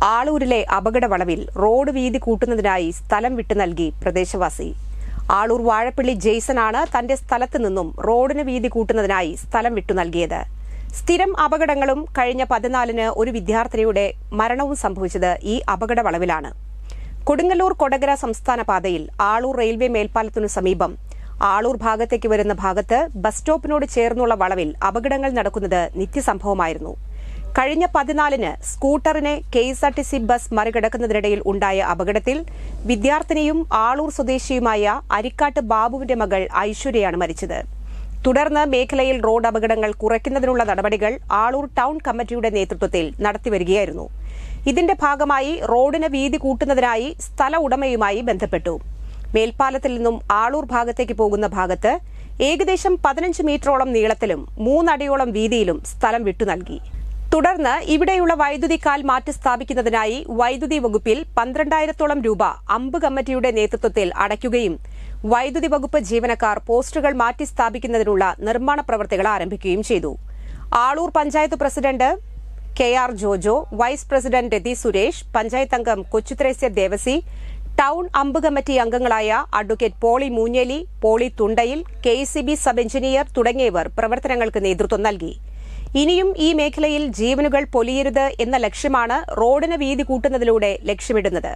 ആളൂരിലെ അപകട വളവിൽ റോഡ് വീതി കൂട്ടുന്നതിനായി സ്ഥലം വിട്ടു നൽകി പ്രദേശവാസി ആളൂർ വാഴപ്പള്ളി ജെയ്സനാണ് തന്റെ സ്ഥലത്ത് നിന്നും റോഡിന് വീതി കൂട്ടുന്നതിനായി സ്ഥലം വിട്ടു നൽകിയത് സ്ഥിരം അപകടങ്ങളും കഴിഞ്ഞ പതിനാലിന് ഒരു വിദ്യാർത്ഥിനിയുടെ മരണവും സംഭവിച്ചത് ഈ അപകട വളവിലാണ് കൊടുങ്ങല്ലൂർ കൊടകര സംസ്ഥാന പാതയിൽ ആളൂർ റെയിൽവേ മേൽപ്പാലത്തിനു സമീപം ആളൂർ ഭാഗത്തേക്ക് വരുന്ന ഭാഗത്ത് ബസ് സ്റ്റോപ്പിനോട് ചേർന്നുള്ള വളവിൽ അപകടങ്ങൾ നടക്കുന്നത് നിത്യസംഭവമായിരുന്നു കഴിഞ്ഞ പതിനാലിന് സ്കൂട്ടറിനെ K S R T C bus മറികടക്കുന്നതിനിടയിൽ ഉണ്ടായ അപകടത്തിൽ വിദ്യാർത്ഥിനിയും ആളൂർ സ്വദേശിയുമായ അരിക്കാട്ട് ബാബുവിന്റെ മകൾ ഐശ്വര്യയാണ് മരിച്ചത് തുടർന്ന് മേഖലയിൽ റോഡ് അപകടങ്ങൾ കുറയ്ക്കുന്നതിനുള്ള നടപടികൾ ആളൂർ ടൗൺ കമ്മിറ്റിയുടെ നേതൃത്വത്തിൽ നടത്തിവരികയായിരുന്നു ഇതിന്റെ ഭാഗമായി റോഡിന് വീതി കൂട്ടുന്നതിനായി സ്ഥല ഉടമയുമായി ബന്ധപ്പെട്ടു മേൽപ്പാലത്തിൽ നിന്നും ആളൂർ ഭാഗത്തേക്ക് പോകുന്ന ഭാഗത്ത് ഏകദേശം പതിനഞ്ച് മീറ്ററോളം നീളത്തിലും മൂന്നടിയോളം വീതിയിലും സ്ഥലം വിട്ടു നൽകി തുടർന്ന് ഇവിടെയുള്ള വൈദ്യുതി കാൽ മാറ്റി സ്ഥാപിക്കുന്നതിനായി വൈദ്യുതി വകുപ്പിൽ പന്ത്രണ്ടായിരത്തോളം രൂപ അമ്പ് കമ്മിറ്റിയുടെ നേതൃത്വത്തിൽ അടയ്ക്കുകയും വൈദ്യുതി വകുപ്പ് ജീവനക്കാർ പോസ്റ്റുകൾ മാറ്റി സ്ഥാപിക്കുന്നതിനുള്ള നിർമ്മാണ പ്രവർത്തികൾ ആരംഭിക്കുകയും ചെയ്തു Aloor panchayat president K R Jojo vice president Rathi Suresh panchayat അംഗം കൊച്ചുത്രേസ്യ ദേവസി ടൗൺ അമ്പ് കമ്മിറ്റി അംഗങ്ങളായ അഡ്വക്കേറ്റ് പോളി മൂഞ്ഞേലി പോളി തുണ്ടയിൽ കെ സബ് എഞ്ചിനീയർ തുടങ്ങിയവർ പ്രവർത്തനങ്ങൾക്ക് നേതൃത്വം നൽകി ഇനിയും ഈ മേഖലയിൽ ജീവനുകൾ പൊലിയരുത് എന്ന ലക്ഷ്യമാണ് റോഡിന് വീതി കൂട്ടുന്നതിലൂടെ ലക്ഷ്യമിടുന്നത്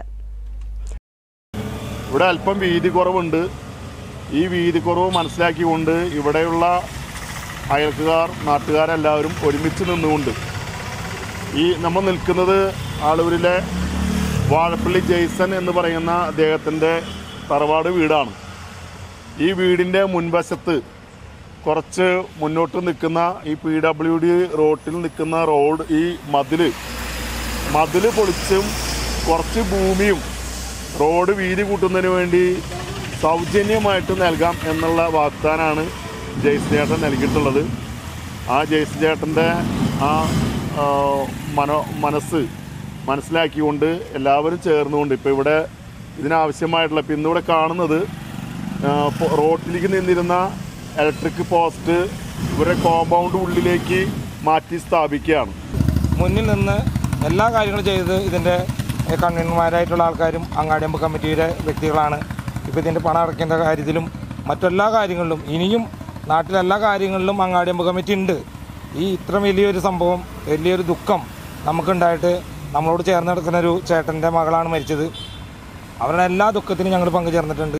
ഇവിടെ അല്പം വീതി കുറവുണ്ട് ഈ വീതി കുറവ് മനസ്സിലാക്കിക്കൊണ്ട് ഇവിടെയുള്ള അയൽക്കാർ നാട്ടുകാരെല്ലാവരും ഒരുമിച്ച് നിന്നുകൊണ്ട് ഈ നമ്മൾ നിൽക്കുന്നത് ആളൂരിലെ വാഴപ്പള്ളി ജെയ്സൺ എന്ന് പറയുന്ന അദ്ദേഹത്തിൻ്റെ തറവാട് വീടാണ് ഈ വീടിൻ്റെ മുൻവശത്ത് കുറച്ച് മുന്നോട്ട് നിൽക്കുന്ന ഈ പി ഡബ്ല്യു ഡി റോട്ടിൽ നിൽക്കുന്ന റോഡ് ഈ മതില് മതില് പൊളിച്ചും കുറച്ച് ഭൂമിയും റോഡ് വീതി കൂട്ടുന്നതിന് വേണ്ടി സൗജന്യമായിട്ട് നൽകാം എന്നുള്ള വാഗ്ദാനമാണ് ജയ്സ് ചേട്ടൻ നൽകിയിട്ടുള്ളത് ആ ജയ്സ് ചേട്ടൻ്റെ ആ ആ, മനോ മനസ്സ് മനസ്സിലാക്കിക്കൊണ്ട് എല്ലാവരും ചേർന്നുകൊണ്ട് ഇപ്പോൾ ഇവിടെ ഇതിനാവശ്യമായിട്ടുള്ള ഇപ്പം ഇന്നിവിടെ കാണുന്നത് ആ, പൊ- റോട്ടിലേക്ക് നിന്നിരുന്ന ഇലക്ട്രിക് പോസ്റ്റ് ഇവരുടെ കോമ്പൗണ്ട് ഉള്ളിലേക്ക് മാറ്റി സ്ഥാപിക്കുകയാണ് മുന്നിൽ നിന്ന് എല്ലാ കാര്യങ്ങളും ചെയ്ത് ഇതിൻ്റെ കൺവീനർമാരായിട്ടുള്ള ആൾക്കാരും അങ്ങാടിയമ്പ് കമ്മിറ്റിയുടെ വ്യക്തികളാണ് ഇപ്പോൾ ഇതിൻ്റെ പണം അടയ്ക്കുന്ന കാര്യത്തിലും മറ്റെല്ലാ കാര്യങ്ങളിലും ഇനിയും നാട്ടിലെല്ലാ കാര്യങ്ങളിലും അങ്ങാടിയമ്പ് കമ്മിറ്റി ഉണ്ട് ഈ ഇത്ര വലിയൊരു സംഭവം വലിയൊരു ദുഃഖം നമുക്കുണ്ടായിട്ട് നമ്മളോട് ചേർന്ന് നടക്കുന്ന ഒരു ചേട്ടൻ്റെ മകളാണ് മരിച്ചത് അവരുടെ എല്ലാ ദുഃഖത്തിനും ഞങ്ങൾ പങ്കുചേർന്നിട്ടുണ്ട്